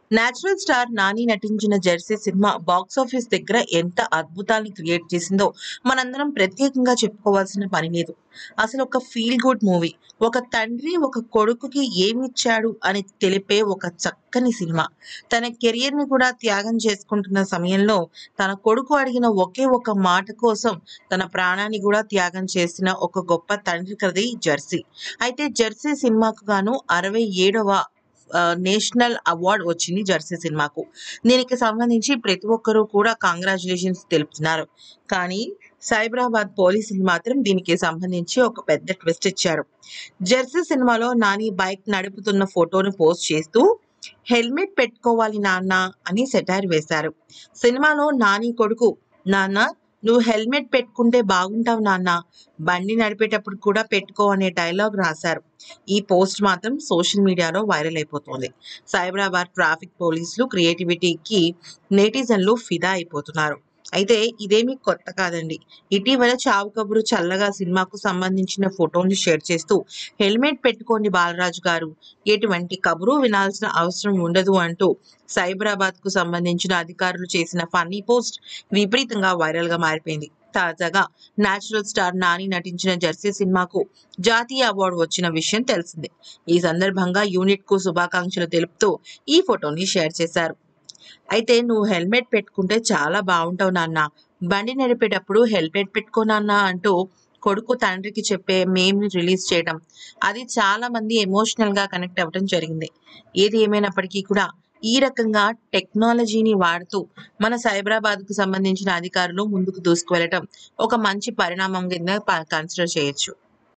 natural star Nani నటించిన Jersey cinema box office దగ్గర ఎంత అద్భుతాన్ని క్రియేట్ చేసిందో మనందరం ప్రత్యేకంగా చెప్పుకోవాల్సిన పని లేదు అసలు ఒక ఫీల్ గుడ్ మూవీ ఒక తండ్రి ఒక కొడుకుకి ఏమిచ్చాడు అని తెలిపే ఒక చక్కని సినిమా తన కెరియర్ ని కూడా త్యాగం చేసుకుంటున్న సమయంలో తన కొడుకు అడిగిన ఒకే ఒక మాట కోసం తన ప్రాణాన్ని కూడా త్యాగం చేసిన ఒక గొప్ప తండ్రి కథే జెర్సీ అయితే జెర్సీ సినిమాకు గాను అరవై ఏడవ ఆ, నేషనల్ అవార్డ్ వచ్చింది జెర్సీ సినిమాకు దీనికి సంబంధించి ప్రతి ఒక్కరూ కూడా కంగ్రాచులేషన్స్ తెలుపుతున్నారు కానీ సైబరాబాద్ పోలీసులు మాత్రం దీనికి సంబంధించి ఒక పెద్ద ట్విస్ట్ ఇచ్చారు జెర్సీ సినిమాలో నాని బైక్ నడుపుతున్న ఫోటోను పోస్ట్ చేస్తూ హెల్మెట్ పెట్టుకోవాలి నాన్న అని సెటైర్ వేశారు సినిమాలో నాని కొడుకు నాన్న నువ్వు హెల్మెట్ పెట్టుకుంటే బాగుంటావు నాన్న బండి నడిపేటప్పుడు కూడా పెట్టుకో అనే డైలాగ్ రాశారు ఈ పోస్ట్ మాత్రం సోషల్ మీడియాలో వైరల్ అయిపోతుంది సైబరాబాద్ ట్రాఫిక్ పోలీసులు క్రియేటివిటీకి నెటిజన్లు ఫిదా అయిపోతున్నారు అయితే ఇదేమీ కొత్త కాదండి ఇటీవల చావు కబురు చల్లగా సినిమాకు సంబంధించిన ఫోటోని షేర్ చేస్తూ హెల్మెట్ పెట్టుకోండి బాలరాజు గారు ఎటువంటి కబురు వినాల్సిన అవసరం ఉండదు అంటూ సైబరాబాద్ కు సంబంధించిన అధికారులు చేసిన ఫన్నీ పోస్ట్ విపరీతంగా వైరల్ గా మారిపోయింది తాజాగా నేచురల్ స్టార్ నాని నటించిన జెర్సీ సినిమాకు జాతీయ అవార్డు వచ్చిన విషయం తెలిసిందే ఈ సందర్భంగా యూనిట్ కు శుభాకాంక్షలు తెలుపుతూ ఈ ఫోటోని షేర్ చేశారు అయితే నువ్వు హెల్మెట్ పెట్టుకుంటే చాలా బాగుంటావు నాన్న బండి నడిపేటప్పుడు హెల్మెట్ పెట్టుకో నాన్న అంటూ కొడుకు తండ్రికి చెప్పే మేమ్ ని రిలీజ్ చేయడం అది చాలా మంది ఎమోషనల్ గా కనెక్ట్ అవ్వడం జరిగింది ఏది ఏమైనప్పటికీ కూడా ఈ రకంగా టెక్నాలజీని వాడుతూ మన సైబరాబాద్ కు సంబంధించిన అధికారులు ముందుకు దూసుకువెళ్ళటం ఒక మంచి పరిణామం కింద కన్సిడర్ చేయొచ్చు